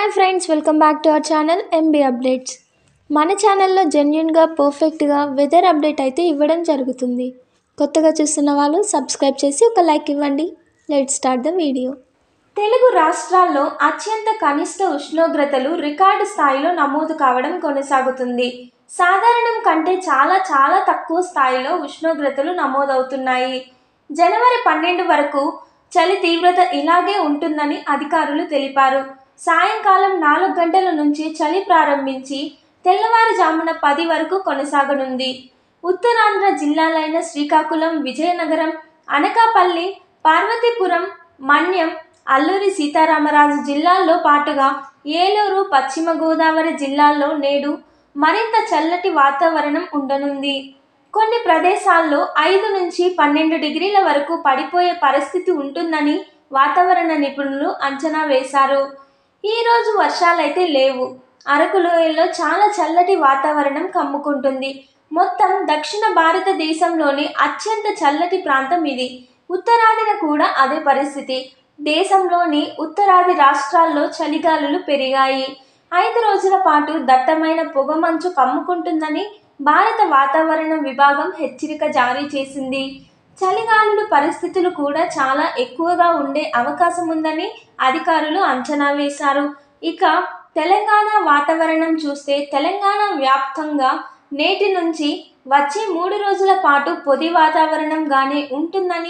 hi friends welcome back to our channel MB updates మన ఛానల్లో జెన్యున్గా పర్ఫెక్ట్గా వెదర్ అప్డేట్ అయితే ఇవ్వడం జరుగుతుంది కొత్తగా చూస్తున్న వాళ్ళు సబ్స్క్రైబ్ చేసి ఒక లైక్ ఇవ్వండి let start the video Telugu రాష్ట్రాల్లో అత్యంత కనిష్ట ఉష్ణోగ్రతలు రికార్డు స్థాయిలో నమోదు కావడం కొనసాగుతుంది సాధారణం కంటే చాలా చాలా తక్కువ స్థాయిలో ఉష్ణోగ్రతలు నమోదవుతున్నాయి జనవరి పన్నెండు వరకు చలి తీవ్రత ఇలాగే ఉంటుందని అధికారులు తెలిపారు సాయంకాలం నాలుగు గంటల నుంచి చలి ప్రారంభించి తెల్లవారుజామున పది వరకు కొనసాగనుంది ఉత్తరాంధ్ర జిల్లాలైన శ్రీకాకుళం విజయనగరం అనకాపల్లి పార్వతీపురం మన్యం అల్లూరి సీతారామరాజు జిల్లాల్లో పాటుగా ఏలూరు పశ్చిమ గోదావరి జిల్లాల్లో నేడు మరింత చల్లటి వాతావరణం ఉండనుంది కొన్ని ప్రదేశాల్లో ఐదు నుంచి పన్నెండు డిగ్రీల వరకు పడిపోయే పరిస్థితి ఉంటుందని వాతావరణ నిపుణులు అంచనా వేశారు ఈరోజు వర్షాలైతే లేవు అరకు లోయల్లో చాలా చల్లటి వాతావరణం కమ్ముకుంటుంది మొత్తం దక్షిణ భారతదేశంలోని అత్యంత చల్లటి ప్రాంతం ఇది ఉత్తరాదిన కూడా అదే పరిస్థితి దేశంలోని ఉత్తరాది రాష్ట్రాల్లో చలిగాలులు పెరిగాయి ఐదు రోజుల పాటు దట్టమైన పొగమంచు కమ్ముకుంటుందని భారత వాతావరణ విభాగం హెచ్చరిక జారీ చేసింది చలిగాలుల పరిస్థితులు కూడా చాలా ఎక్కువగా ఉండే అవకాశం ఉందని అధికారులు అంచనా వేశారు ఇక తెలంగాణ వాతావరణం చూస్తే తెలంగాణ వ్యాప్తంగా నేటి నుంచి వచ్చే మూడు రోజుల పాటు పొడి వాతావరణంగానే ఉంటుందని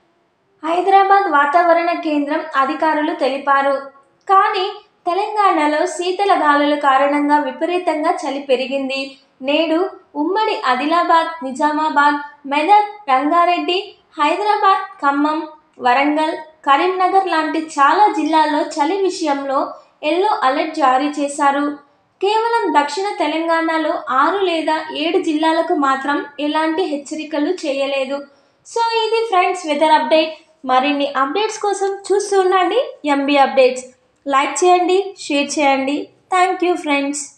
హైదరాబాద్ వాతావరణ కేంద్రం అధికారులు తెలిపారు కానీ తెలంగాణలో శీతల గాలుల కారణంగా విపరీతంగా చలి పెరిగింది నేడు ఉమ్మడి ఆదిలాబాద్ నిజామాబాద్ మెదక్ రంగారెడ్డి హైదరాబాద్ ఖమ్మం వరంగల్ కరీంనగర్ లాంటి చాలా జిల్లాల్లో చలి విషయంలో ఎల్లో అలర్ట్ జారీ చేశారు కేవలం దక్షిణ తెలంగాణలో ఆరు లేదా ఏడు జిల్లాలకు మాత్రం ఎలాంటి హెచ్చరికలు చేయలేదు సో ఇది ఫ్రెండ్స్ వెదర్ అప్డేట్ మరిన్ని అప్డేట్స్ కోసం చూస్తూ ఉండండి ఎంబీ అప్డేట్స్ లైక్ చేయండి షేర్ చేయండి థ్యాంక్ యూ ఫ్రెండ్స్